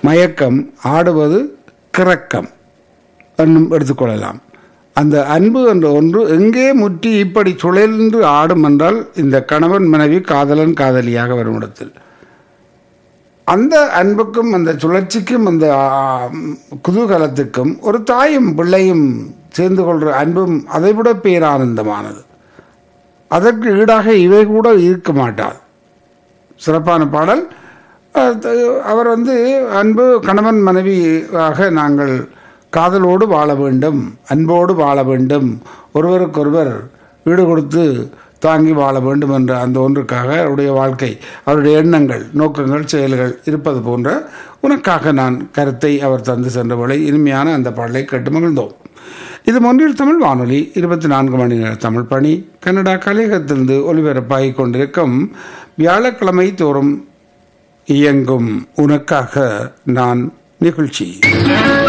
மயக்கம் ஆடுவது கிறக்கம் என்னும் எடுத்துக்கொள்ளலாம் அந்த அன்பு என்ற ஒன்று எங்கே முற்றி இப்படி சுழன்று ஆடும் என்றால் இந்த கணவன் மனைவி காதலன் காதலியாக வரும் இடத்தில் அந்த அன்புக்கும் அந்த சுழற்சிக்கும் அந்த ஆ, குதூகலத்துக்கும் ஒரு தாயும் பிள்ளையும் சேர்ந்து கொள்கிற அன்பும் அதைவிட பேரானந்தமானது அதற்கு ஈடாக இவை கூட இருக்க மாட்டார் சிறப்பான பாடல் அஹ், த- அவர் வந்து அன்பு கணவன் மனைவியாக நாங்கள் காதலோடு வாழ வேண்டும் அன்போடு வாழ வேண்டும் ஒருவருக்கொருவர் ஈடு கொடுத்து தாங்கி வாழ வேண்டும் என்ற அந்த ஒன்றுக்காக அவருடைய வாழ்க்கை அவருடைய எண்ணங்கள் நோக்கங்கள் செயல்கள் இருப்பது போன்ற உனக்காக நான் கருத்தை அவர் தந்து சென்றவளை இனிமையான அந்த பாடலை கேட்டு மகிழ்ந்தோம் இது மொன்றில் தமிழ் வானொலி இருபத்தி நான்கு மணி நேர தமிழ் பணி கனடா கலையகத்திலிருந்து ஒலிபரப்பாகிக் கொண்டிருக்கும் வியாழக்கிழமை தோறும் இயங்கும் உனக்காக நான் நிகழ்ச்சி